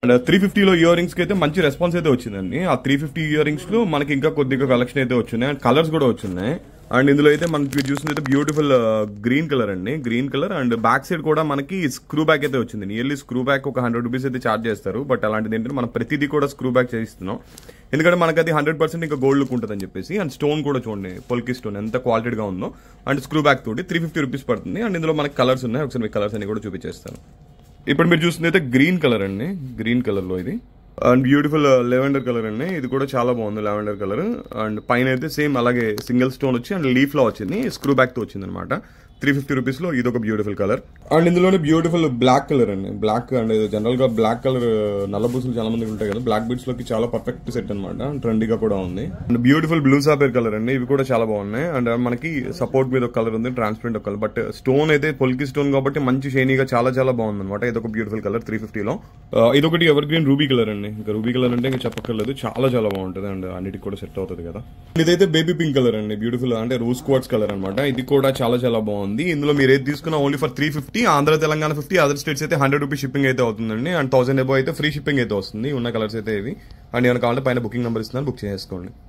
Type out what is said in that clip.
and three ఫిఫ్టీలో earrings కి అయితే మంచి రెస్పాన్స్ అయితే వచ్చిందండి ఆ త్రీ ఫిఫ్టీ ఇయర్ రింగ్స్ లో మనకి ఇంకా కొద్దిగా కలెక్షన్ అయితే వచ్చినాయి అండ్ కలర్స్ కూడా వచ్చినాయి అండ్ ఇందులో అయితే మనకి చూసింది అయితే బ్యూటిఫుల్ గ్రీన్ కలర్ అండి green colour and back side కూడా మనకి స్క్రూ బ్యాక్ అయితే వచ్చింది నియర్లీ స్క్రూ బ్యాక్ ఒక హండ్రెడ్ రూపీస్ అయితే చార్జ్ చేస్తారు బట్ అలాంటిది ఏంటంటే మనం ప్రతిదీ కూడా స్క్రూ బ్యాక్ చేయిస్తున్నాం ఎందుకంటే మనకి అది హండ్రెడ్ పర్సెంట్ ఇంకా గోల్డ్ లుక్ ఉంటుందని చెప్పేసి అండ్ స్టోన్ కూడా చూడండి పొల్కి స్టోన్ ఎంత క్వాలిటీగా ఉందో అండ్ స్క్రూ బ్యాక్ తోటి త్రీ ఫిఫ్టీ రూపీస్ పడుతుంది అండ్ ఇందులో మనకి కలర్స్ ఉన్నాయి ఒకసారి మీకు కలర్స్ అన్ని కూడా చూపించేస్తాను ఇప్పుడు మీరు చూస్తుంది అయితే గ్రీన్ కలర్ అండి గ్రీన్ కలర్ లో ఇది అండ్ బ్యూటిఫుల్ లెవెండర్ కలర్ అండి ఇది కూడా చాలా బాగుంది లెవెండర్ కలర్ అండ్ పైన అయితే సేమ్ అలాగే సింగిల్ స్టోన్ వచ్చి అండ్ లీఫ్ లో వచ్చింది స్క్రూ బ్యాక్ తో వచ్చింది అనమాట త్రీ ఫిఫ్టీ రూపీస్ లో ఇది ఒక బ్యూటిఫుల్ కలర్ అండ్ ఇందులోనే బ్యూటిఫుల్ బ్లాక్ కలర్ అండి బ్లాక్ అండ్ జనరల్ గా బ్లాక్ కలర్ నల్ల బూసులు చాలా మంది ఉంటాయి కదా బ్లాక్ బీట్స్ లోకి చాలా పర్ఫెక్ట్ సెట్ అనమాట ట్రెండీగా కూడా ఉంది and beautiful blue sapphire colour అండి ఇవి కూడా చాలా బాగున్నాయి అండ్ మనకి సపోర్ట్ మీద ఒక కలర్ ఉంది ట్రాన్స్పరెంట్ ఒక కలర్ బట్ స్టోన్ అయితే పొలికి స్టోన్ కాబట్టి మంచి షైనీగా చాలా చాలా బాగుంది అనమాట ఇది ఒక బ్యూటిఫుల్ కలర్ త్రీ ఫిఫ్టీలో ఇదొకటి ఎవర్ గ్రీన్ రూబీ కలర్ అండి ఇంకా రూబీ కలర్ అంటే ఇంకా చెప్పక్కర్లేదు చాలా చాలా బాగుంటుంది అండ్ అన్నిటికి కూడా సెట్ అవుతుంది కదా ఇదైతే బేబీ పింక్ కలర్ అండి బ్యూటిఫుల్ అంటే రోజ్ క్వార్ట్స్ కలర్ అనమాట ఇది కూడా చాలా చాలా బాగుంది ఇందులో మీరు ఏది తీసుకున్నా only for three fifty Andhra Telangana fifty other states అయితే హండ్రెడ్ రూపీస్ షిప్పింగ్ అయితే అవుతుందండి అండ్ థౌసండ్ ఎబో అయితే ఫ్రీ షిప్పింగ్ అయితే వస్తుంది ఉన్న కలర్స్ అయితే ఇవి అండ్ ఏమైనా కావాలంటే పైన బుకింగ్ నెంబర్ ఇస్తున్నాను బుక్ చేసుకోండి